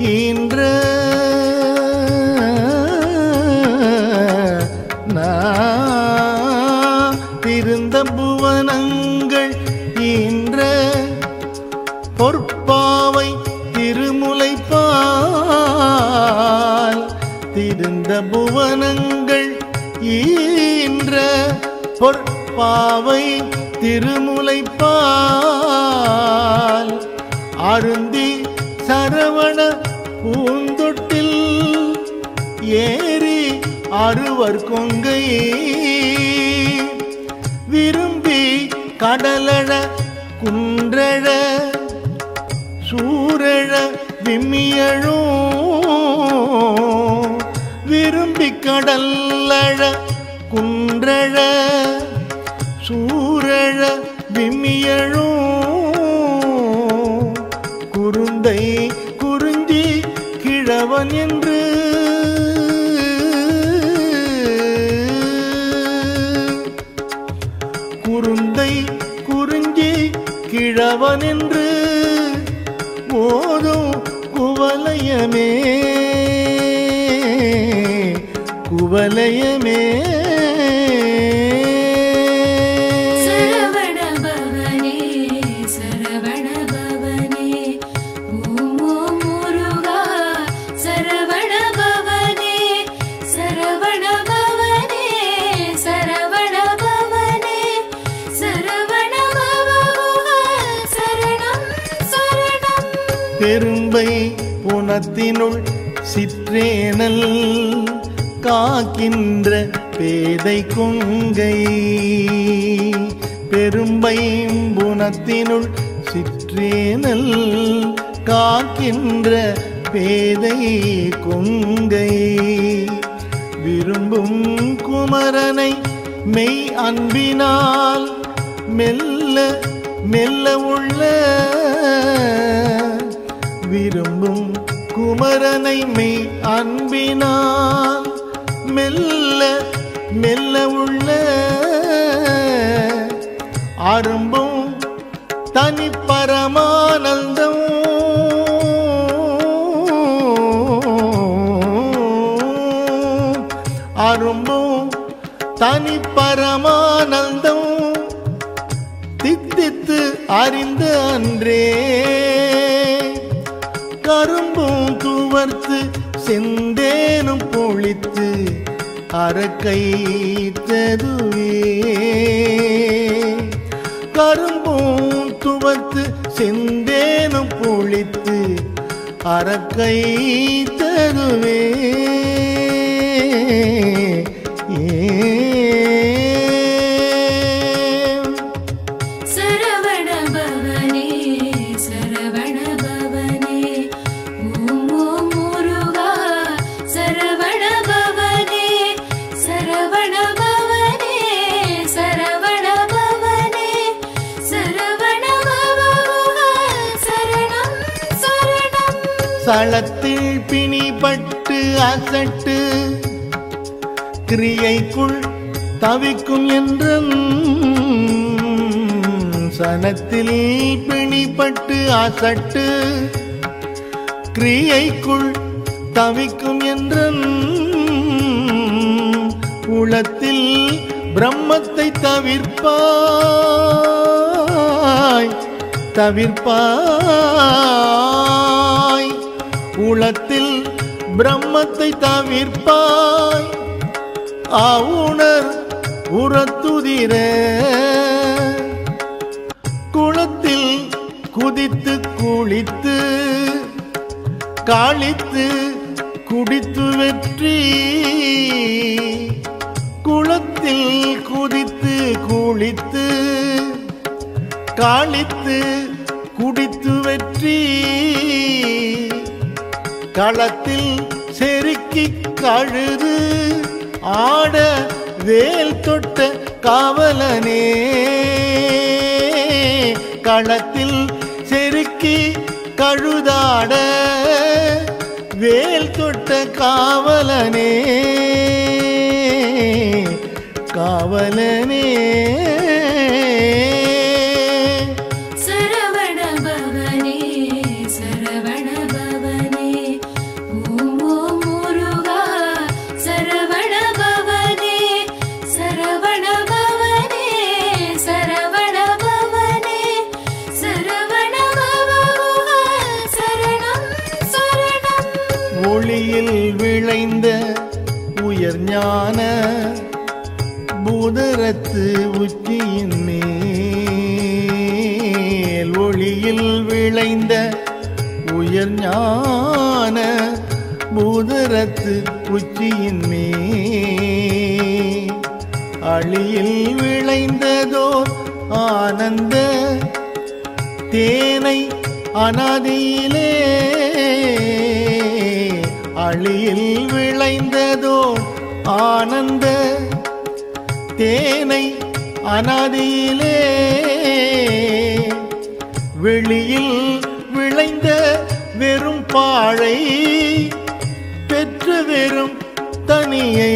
ஈன்ற நான் திருந்த புவனங்கள் ஈன்ற பொற்பாவை திருமுலைப்பால் திருந்த புவனங்கள் ஈன்ற பொற்பாவை திருமுலைப்பால் அருந்தி சரவண பூந்தொட்டில் ஏறி அறுவர் கொங்கை விரும்பி கடலழ குன்றழ சூரழ விம்மியழும் விரும்பி கடல்லழ குன்றழ சூரழ விம்மியழும் குருந்தை குறிஞ்சி கிழவன் என்று குருந்தை குறிஞ்சி கிழவன் என்று ஓதும் குவலயமே குவலயமே சரவண பவனே சரவண பவனே ஓமோ முருகா சரவண பவனே சரவண பவனே சரவண பவனே சரவண பவகுக சரணம் சரணம் பெரும்பை புனத்தினுள் சிற்றேனல் காக்கின்ற பேதை கொங்கை பெரும்பை புனத்தினுள் சிற்றேனல் காக்கின்ற பேதை கொங்கை விரும்பும் குமரனை மெய் அன்பினால் மெல்ல மெல்ல உள்ள விரும்பும் குமரனை மெய் அன்பினால் மெல்ல மெல்ல உள்ள அரும்பும் தனி பரமானந்தம் அரும்பும் தனி பரமானந்தம் தித்தித்து அறிந்த அன்றே கரும்பும் துவர்த்து செந்தேனும் பொழித்து அரக்கை ததுவே கரும்பும் துவர்த்து செந்தேனும் பொழித்து அரக்கை தருவே ஏ சரவண பவனே சரவண பவனே ஓமோ முருகா சரவண பவனே சரவண பவனே சரவண பவனே சரவண பவகுக சரணம் சரணம் சளத்தில் பிணிபட்டு அசட்டு கிரியைக்குள் தவிக்கும் என்றும் சனத்தில் பிணிபட்டு அசட்டு கிரியைக்குள் தவிக்கும் என்றும் உளத்தில் பிரம்மத்தை தவிர்ப்பாய் தவிர்ப்பாய் உளத்தில் பிரம்மத்தை தவிர்ப்பாய் ஆவுணர் உரத்துதிர குளத்தில் குதித்து குளித்து காளித்து குடித்து வெற்றி குளத்தில் குதித்து குளித்து காளித்து குடித்து வெற்றி களத்தில் செருக்கி கழுது ஆட வேல் தொட்ட காவலனே களத்தில் செருக்கி கழுதாட வேல் தொட்ட காவலனே காவலனே சரவண பவனே சரவண பவனே ஒளியில் விளைந்த உயர் ஞான பூதரத்து உச்சியின் மேல் ஒளியில் விளைந்த உயர் ஞான பூதரத்து உச்சியின் மேல் அழியில் விளைந்ததோர் ஆனந்த தேனை அனாதியிலே அழியில் விளைந்ததோ ஆனந்த தேனை அனாதியிலே வெளியில் விளைந்த வெறும் பாழை பெற்று வெறும் தனியை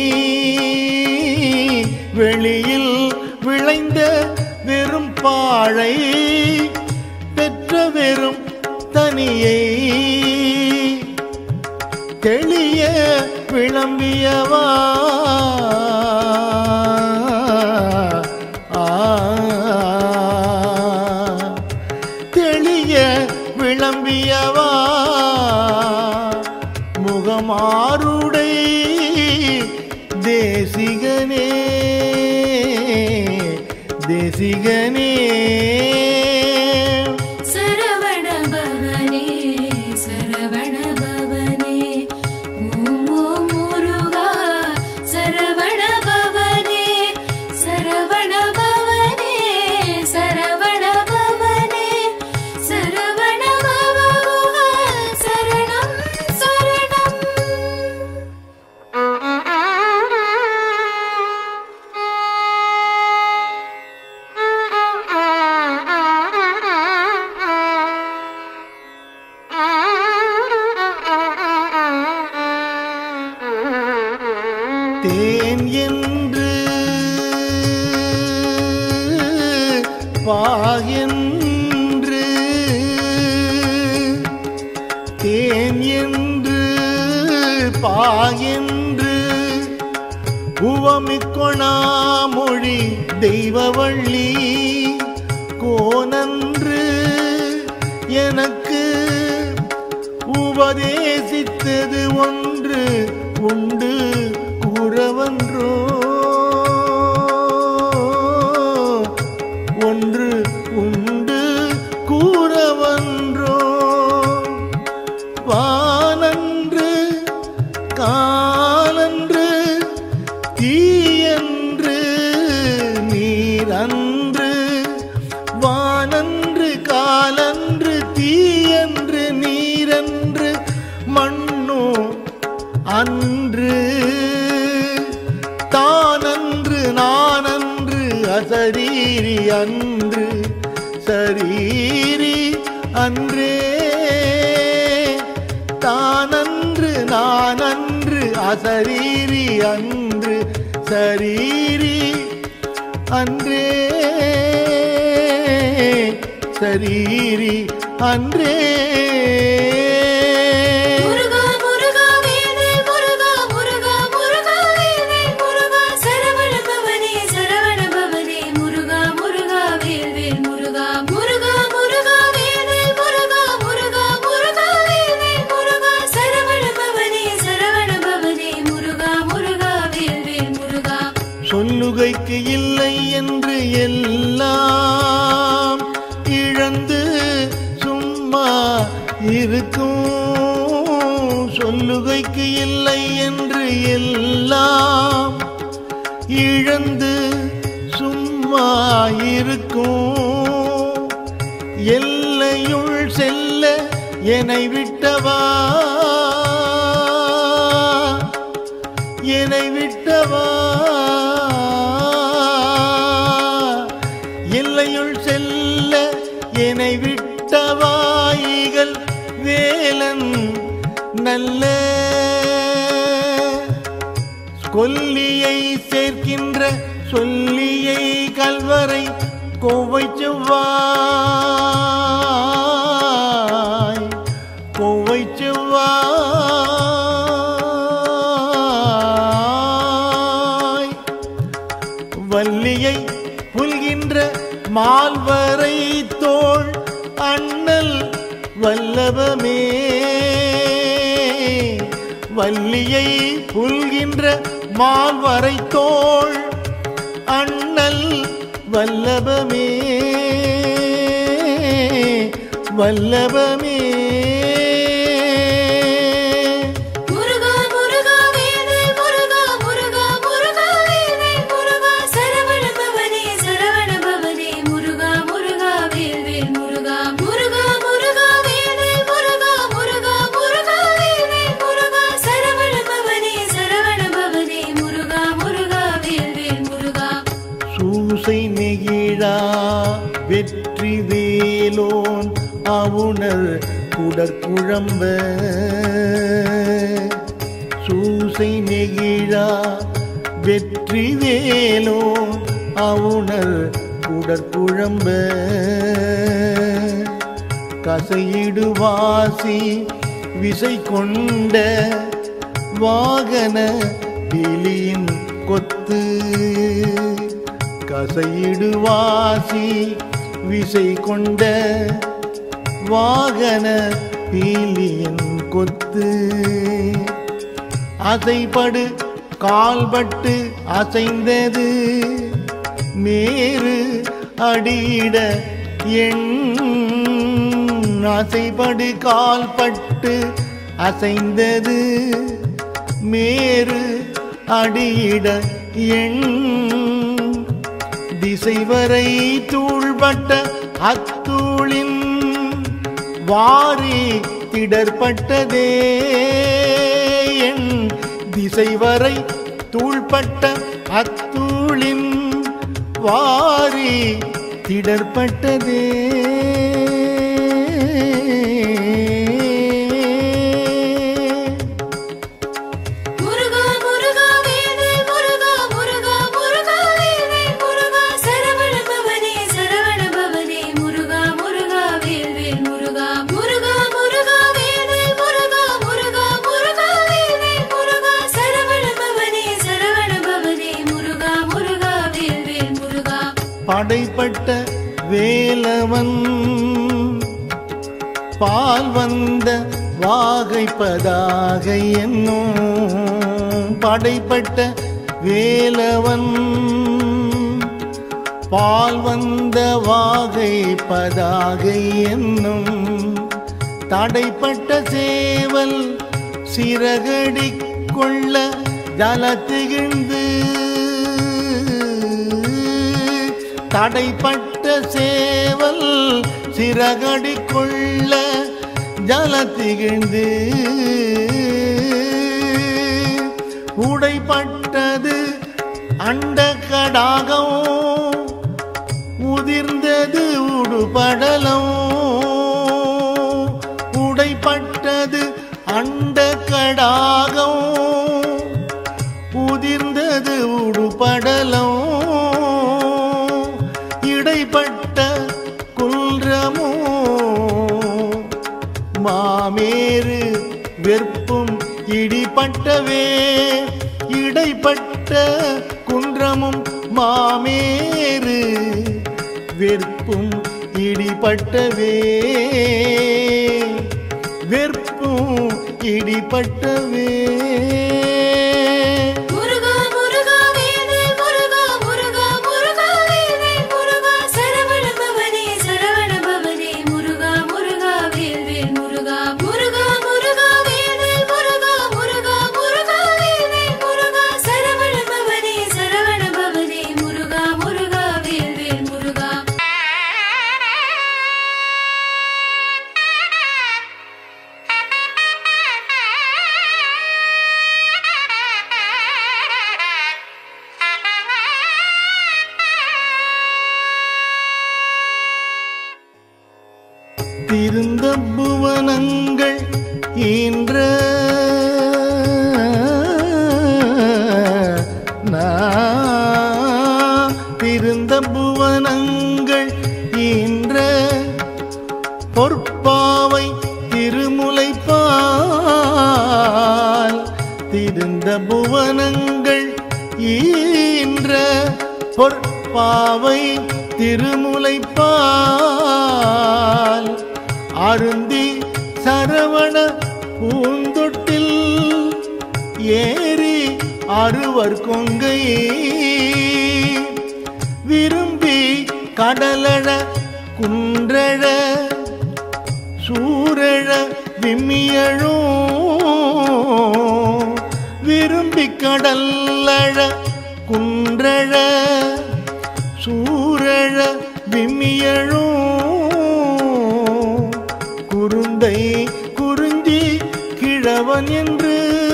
வெளியில் விளைந்த வெறும் பாழை பெற்ற வெறும் தனியை தெளிய விளம்பியவா ஆ, தெளிய விளம்பியவா முகமாருடை தேசிகனே தேசிகனே சரவண பவனே சரவண பவனே ஓம் ஓம் முருகா சரவண பவனே சரவண பவனே சரவண பவனே சரவண பவகுஹ சரணம் சரணம் தேன் என்று பாயென்று தேன் என்று பாயென்று உவமிக்கொணாமொழி தெய்வவள்ளி கோனன்று எனக்கு உபதேசித்தது ஒன்று உண்டு கூறவன்றோ ஒன்று உண்டு கூறவன்றோ வானன்று காலன்று தீயன்று நீரன்று வானன்று காலன்று தீயன்று நீரன்று மண்ணோ அன்று தானன்று நானன்று அசரீரி அன்று சரீரி அன்றே தானன்று நானன்று அசரீரி அன்று சரீரி அன்றே சரீரி அன்றே முருகா முருகா வேல்வேல் முருகா முருகா முருகா வேல்வேல் முருகா சரவண பவனே சரவண பவனே முருகா முருகா வேல்வேல் முருகா முருகா முருகா வேல்வேல் முருகா முருகா முருகா வேல்வேல் முருகா சரவண பவனே சரவண பவனே முருகா முருகா வேல்வேல் முருகா சொல்லுகைக்கு இல்லை என்று எல்லாம் இழந்து சும்மா இருக்கும் சொல்லுகைக்கு இல்லை என்று எல்லாம் இழந்து சும்மா இருக்கும் எல்லையுள் செல்ல என்னை விட்டவா என்னை விட்டவா எல்லையுள் செல்ல என்னை விட்டவாயிகள் வேலன் நல்ல கொல்லியை சேர்க்கின்ற சொல்லியை கல்வரை கோவை செவ்வாய் கோவை செவ்வாய் வள்ளியை புல்கின்ற மால்வரை தோள் அண்ணல் வல்லபமே வள்ளியை புல்கின்ற மால்வரை தோள் அண்ணல் வல்லபமே வல்லபமே முருகா முருகா வேல்வேல் முருகா முருகா முருகா வேல்வேல் முருகா சரவண பவனே சரவண பவனே முருகா முருகா வேல்வேல் முருகா முருகா முருகா வேல்வேல் முருகா முருகா முருகா வேல்வேல் முருகா சரவண பவனே சரவண பவனே முருகா முருகா வேல்வேல் முருகா சூசை நெகிழா வெற்றி வேலோன் அவுணர் குடற்குழம்ப சூசை நெகிழா வெற்றி வேலோன் அவுணர் குடற்குழம்ப கசையிடுவாசி விசை கொண்ட வாகன பிலியின் கொத்து கசையிடுவாசி விசை கொண்ட வாகன பீலியின் கொத்து அசைபடு கால்பட்டு அசைந்தது மேறு அடியிட எண் அசைபடு கால்பட்டு அசைந்தது மேறு அடியிட எண் திசை வரை தூள்பட்ட அத்தூளின் வாரி திடற்பட்டதே என் திசை வரை தூள்பட்ட அத்தூளின் வாரி திடற்பட்டதே முருகா முருகா வேல்வேல் முருகா முருகா முருகா வேல்வேல் முருகா சரவண பவனே சரவண பவனே முருகா முருகா வேல்வேல் முருகா முருகா முருகா வேல்வேல் முருகா முருகா முருகா வேல்வேல் முருகா சரவண பவனே சரவண பவனே முருகா முருகா வேல்வேல் முருகா படைப்பட்ட வேலவன் பால் வந்த வாகைப்பதாகை என்னும் படைப்பட்ட வேலவன் பால் வந்த வாகை பதாகை என்னும் தடைப்பட்ட சேவல் சிறகடி கொள்ள ஜலத்திகிழ்ந்து தடைப்பட்ட சேவல் சிறகடி கொள்ள ஜலத்திகிழ்ந்து உடைப்பட்டது அண்ட கடாகம் உதிர்ந்தது உடுபடலம் உடைப்பட்டது அண்ட கடாகம் உதிர்ந்தது உடுபடலம் இடைப்பட்ட குன்றமோ மாமேறு வெற்பும் இடிப்பட்டவே இடைப்பட்ட குன்றமும் மாமேறு வெற்பும் இடிப்பட்டவே வெற்பும் இடிப்பட்டவே முருகா முருகா வேல்வேல் முருகா முருகா முருகா வேல்வேல் முருகா சரவண பவனே சரவண பவனே முருகா முருகா வேல்வேல் முருகா முருகா முருகா வேல்வேல் முருகா முருகா முருகா வேல்வேல் முருகா சரவண பவனே சரவண பவனே முருகா முருகா வேல்வேல் முருகா திருந்த புவனங்கள் ஈன்ற நான் திருந்த புவனங்கள் ஈன்ற பொற்பாவை திருமுலைப்பால் திருந்த புவனங்கள் ஈன்ற பொற்பாவை திருமுலைப்பால் அருந்தி சரவண பூந்தொட்டில் ஏறி அறுவர் கொங்கை விரும்பி கடலழ குன்றழ சூரழ விம்மியழும் விரும்பி கடல்லழ குன்றழ சூரழ விம்மியழும் குருந்தை குறிஞ்சி கிழவன் என்று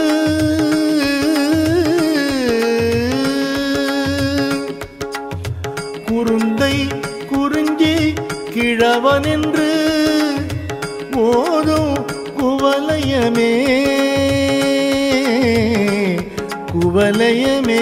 குருந்தை குறிஞ்சி கிழவன் என்று ஓதும் குவலயமே குவலயமே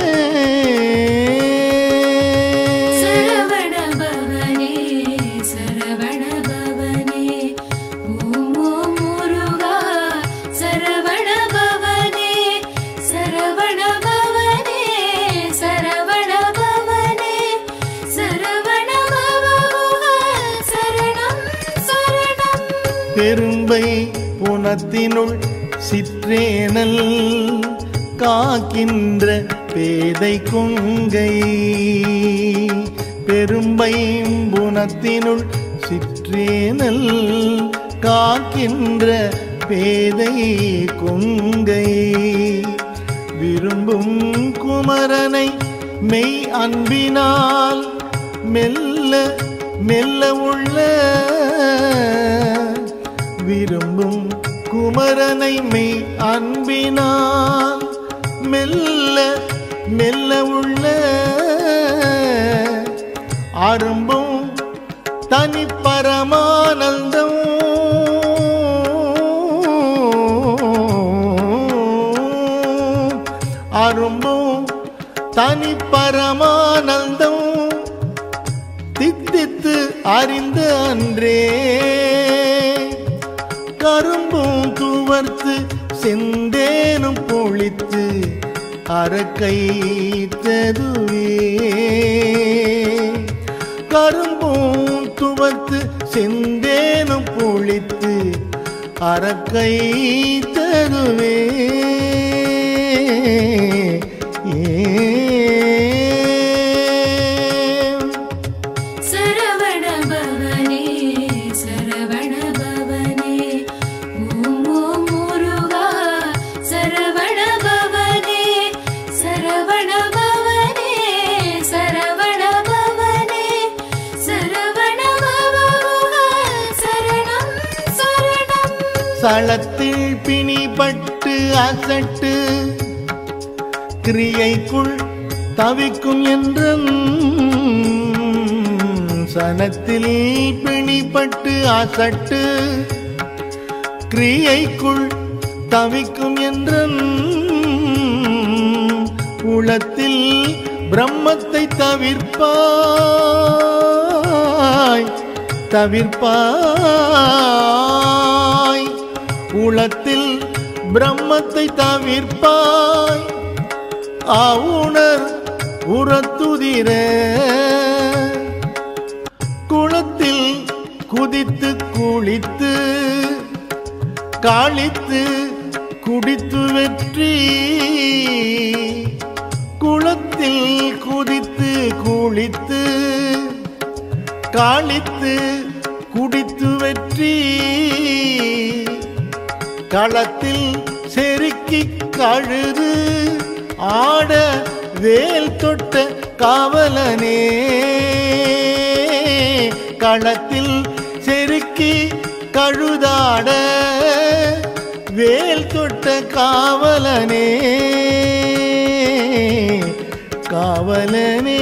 சரவண பவனே சரவண பவனே ஓம் ஓம் முருகா சரவண பவனே சரவண பவனே சரவண பவனே சரவண பவகுக சரணம் சரணம் பெரும்பை புனத்தினுள் சிற்றேனல் காக்கின்ற பேதை கொங்கை பெரும்பை புனத்தினுள் சிற்றேனல் காக்கின்ற பேதை கொங்கை விரும்பும் குமரனை மெய் அன்பினால் மெல்ல மெல்ல உள்ள விரும்பும் குமரனை மெய் அன்பினால் மெல்ல மெல்ல உள்ள அரும்பும் தனி பரமானந்தம் அரும்பும் தனி பரமானந்தம் தித்தித்து அறிந்த அன்றே கரும்பும் துவர்த்து செந்தேனும் பொழித்து அரக்கை ததுவே கரும்பும் துவர்த்து செந்தேனும் பொழித்து அரக்கை தருவே ஏ சரவண பவனே சரவண பவனே ஓம் ஓம் முருகா சரவண பவனே சரவண பவனே சரவண பவனே சரவண பவகுக சரணம் சரணம் சளத்தில் பிணிபட்டு அசட்டு கிரியைக்குள் தவிக்கும் என்றும் சனத்தில் பிணிபட்டு அசட்டு கிரியைக்குள் தவிக்கும் என்றும் உளத்தில் பிரம்மத்தை தவிர்ப்பாய் தவிர்ப்பாய் உளத்தில் பிரம்மத்தை தவிர்ப்பாய் ஆவுணர் உரத்துதிர குளத்தில் குதித்து குளித்து காளித்து குடித்து வெற்றி குளத்தில் குதித்து குளித்து காளித்து குடித்து வெற்றி களத்தில் செருக்கி கழுது ஆட வேல் தொட்ட காவலனே களத்தில் செருக்கி கழுதாட வேல் தொட்ட காவலனே காவலனே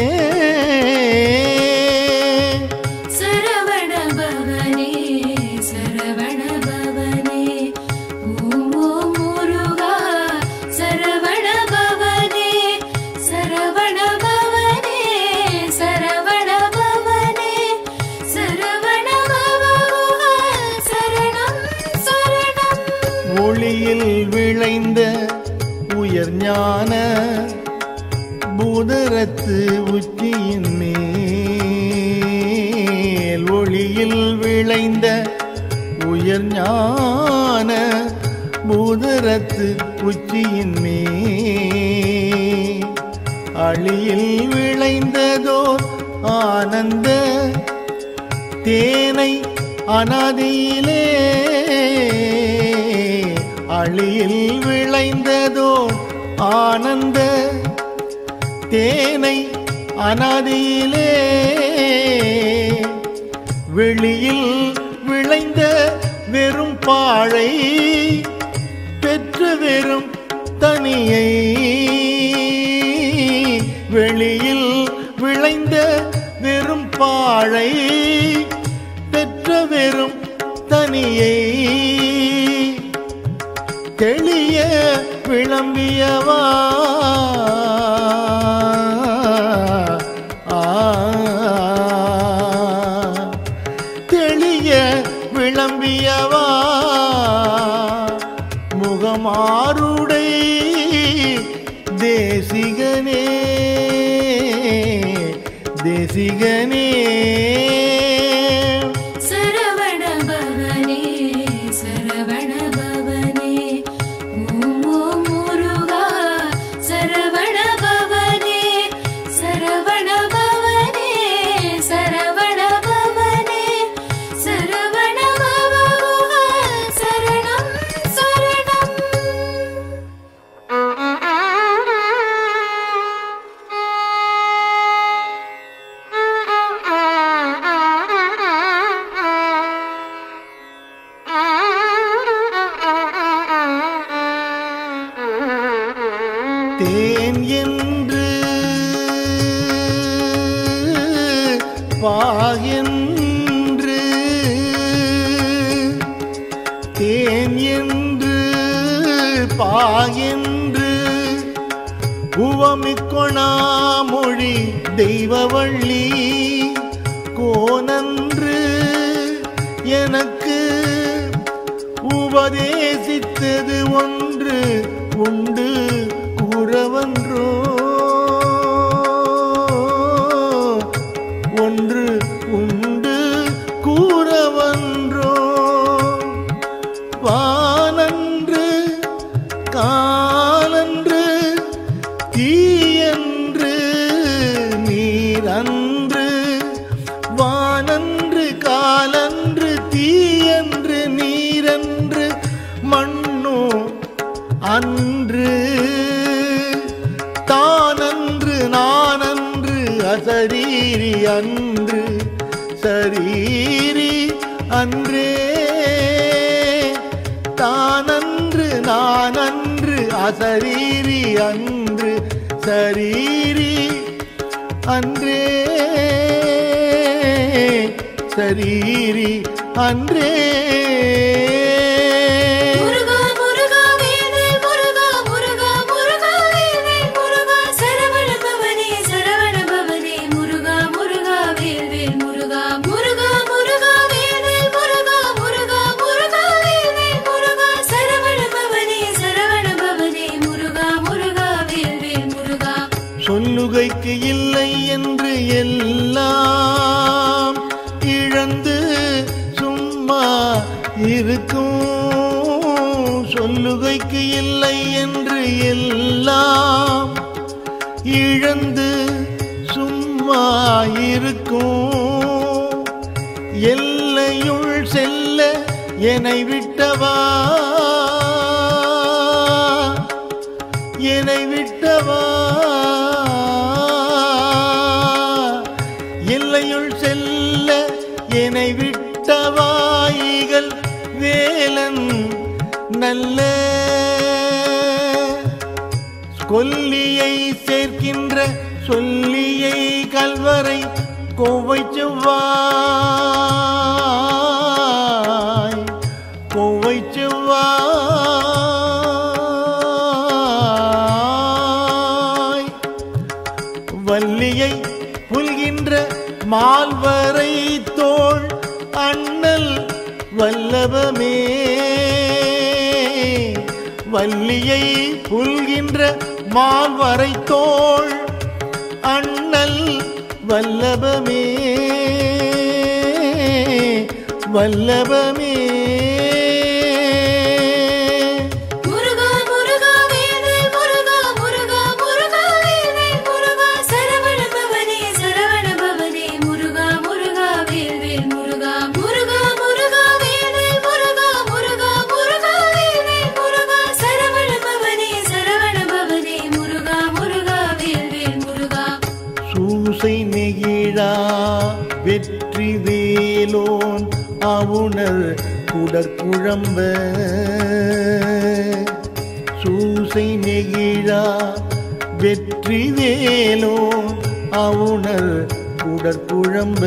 சரவண பவனே சரவண பவனே ஓம் ஓம் முருகா சரவண பவனே சரவண பவனே சரவண பவனே சரவண பவகுக சரணம் சரணம் ஒளியில் விளைந்த உயர் ஞான பூதரத்து உச்சியின் மேல் ஒளியில் விளைந்த உயர் ஞான பூதரத்து உச்சியின் மே அழியில் விளைந்ததோர் ஆனந்த தேனை அனாதியிலே அழியில் விளைந்ததோ ஆனந்த தேனை அனாதியிலே வெளியில் விளைந்த வெறும் பாழை பெற்று வெறும் தனியை வெளியில் விளைந்த வெறும் பாழை பெற்ற வெறும் தனியை தெளிய விளம்பியவா ஆ, தெளிய விளம்பியவா முகமாருடை தேசிகனே தேசிகனே சரவண பவனே சரவண பவனே ஓமோ முருகா சரவண பவனே சரவண பவனே சரவண பவனே சரவண பவகுக சரணம் சரணம் தேன் என்று பாயென்று தேன் என்று பாயென்று உவமிக்கொணாமொழி தெய்வவள்ளி கோனன்று எனக்கு உபதேசித்தது ஒன்று உண்டு கூறவன்றோ ஒன்று உண்டு கூறவன்றோ வானன்று காலன்று தீயன்று நீரன்று வானன்று காலன்று தீயன்று நீரன்று மண்ணோ அன்று தானன்று நானன்று அசரீரி அன்று சரீரி அன்றே தானன்று நானன்று அசரீரி அன்று சரீரி அன்றே சரீரி அன்றே முருகா முருகா வேல்வேல் முருகா முருகா முருகா வேல்வேல் முருகா சரவண பவனே சரவண பவனே முருகா முருகா வேல்வேல் முருகா முருகா முருகா வேல்வேல் முருகா முருகா முருகா வேல்வேல் முருகா சரவண பவனே சரவண பவனே முருகா முருகா வேல்வேல் முருகா சொல்லுகைக்கு இல்லை என்று எல்லாம் இழந்து சும்மா இருக்கும் சொல்லுகைக்கு இல்லை என்று எல்லாம் இழந்து சும்மா இருக்கும் எல்லையுள் செல்ல என்னை விட்டவா என்னை விட்டவா எல்லையுள் செல்ல என்னை விட்டவாயிகள் வேலன் நல்ல கொல்லியை சேர்க்கின்ற சொல்லியை கல்வரை கோவை செவ்வாய் கோவை செவ்வாய் வள்ளியை புல்கின்ற மால்வரை தோள் அண்ணல் வல்லபமே வள்ளியை புல்கின்ற மால்வரை தோள் அண்ணல் வல்லபமே வல்லபமே உடற்குழம்ப சூசை நெகிழா வெற்றி வேலோ அவுணர் உடற்குழம்ப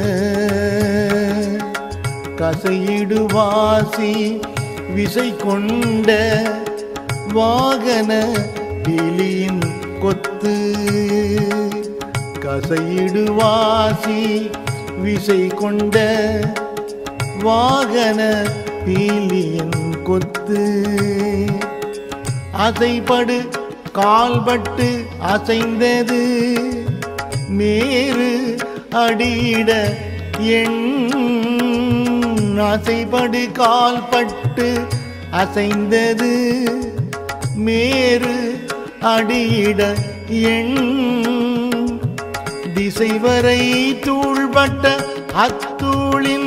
கசையிடுவாசி விசை கொண்ட வாகன பிலியின் கொத்து கசையிடுவாசி விசை கொண்ட வாகன பீலியின் கொத்து அசைபடு கால்பட்டு அசைந்தது மேறு அடியிட எண் அசைபடு கால்பட்டு அசைந்தது மேறு அடியிட எண் திசை வரை தூள்பட்ட அத்தூளின்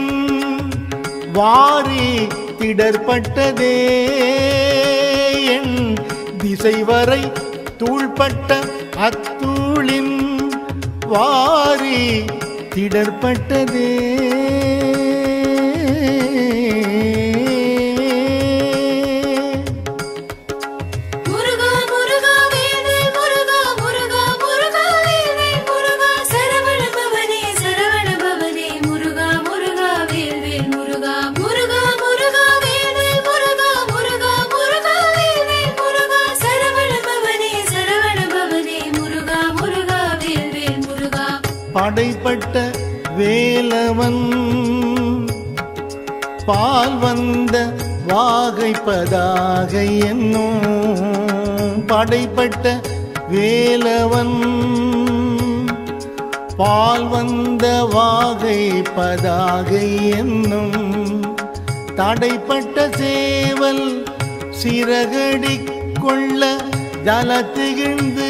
வாரி திடற்பட்டதே என் திசை வரை தூள்பட்ட அத்தூளின் வாரி திடற்பட்டதே முருகா முருகா வேல்வேல் முருகா முருகா முருகா வேல்வேல் முருகா சரவண பவனே சரவண பவனே முருகா முருகா வேல்வேல் முருகா முருகா முருகா வேல்வேல் முருகா முருகா முருகா வேல்வேல் முருகா சரவண பவனே சரவண பவனே முருகா முருகா வேல்வேல் முருகா படைப்பட்ட வேலவன் பால் வந்த வாகைப்பதாகை என்னும் படைப்பட்ட வேலவன் பால் வந்த வாகை பதாகை என்னும் தடைப்பட்ட சேவல் சிறகடி கொள்ள ஜலத்திகிழ்ந்து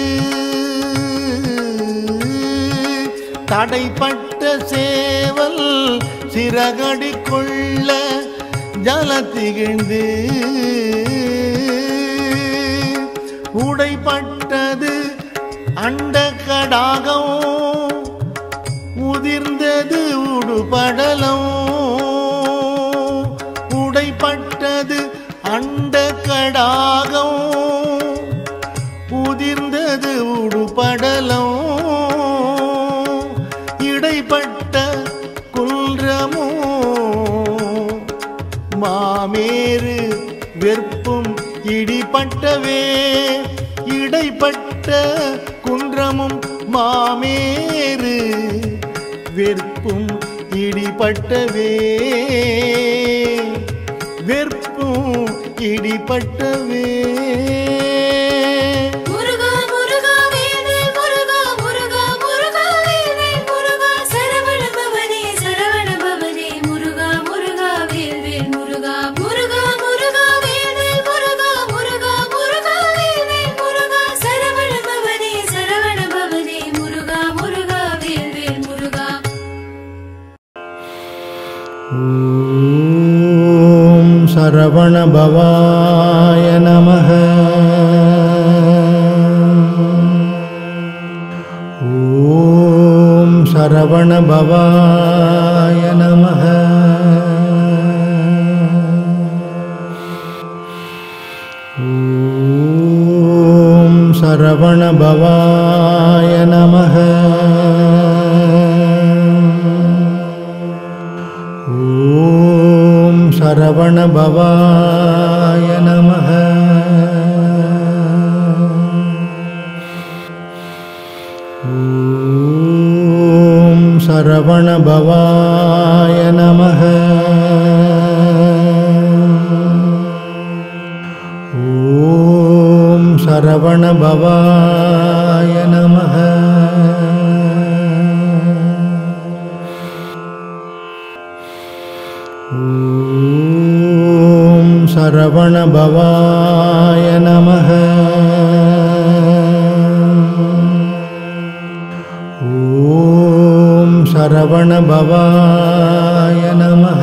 தடைப்பட்ட சேவல் சிறகடி கொள்ள ஜலத்திகிழ்ந்து உடைப்பட்டது அண்ட கடாகம் உதிர்ந்தது உடுபடலம் உடைப்பட்டது அண்ட கடாகம் உதிர்ந்தது உடுபடலம் இடைப்பட்ட குன்றமோ மாமேறு வெற்பும் இடிப்பட்டவே இடைப்பட்ட குன்றமும் மாமேறு வெற்பும் இடிப்பட்டவே வெற்பும் இடிப்பட்டவே முருகா முருகா வேல்வேல் முருகா முருகா முருகா வேல்வேல் முருகா சரவண பவனே சரவண பவனே முருகா முருகா வேல்வேல் முருகா முருகா முருகா வேல்வேல் முருகா முருகா முருகா வேல்வேல் முருகா சரவண பவனே சரவண பவனே முருகா முருகா வேல்வேல் முருகா ॐ सरवणभवाय नमः ॐ सरवणभवाय नमः ॐ सरवणभवाय नमः ॐ सरवणभवाय नमः ॐ सरवणभवाय नमः ॐ सरवणभवाय नमः ॐ सरवणभवाय नमः ॐ सरवणभवाय नमः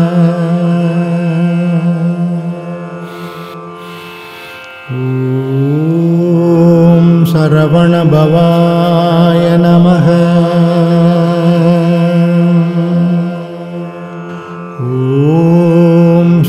ॐ सरवणभवाय नमः ॐ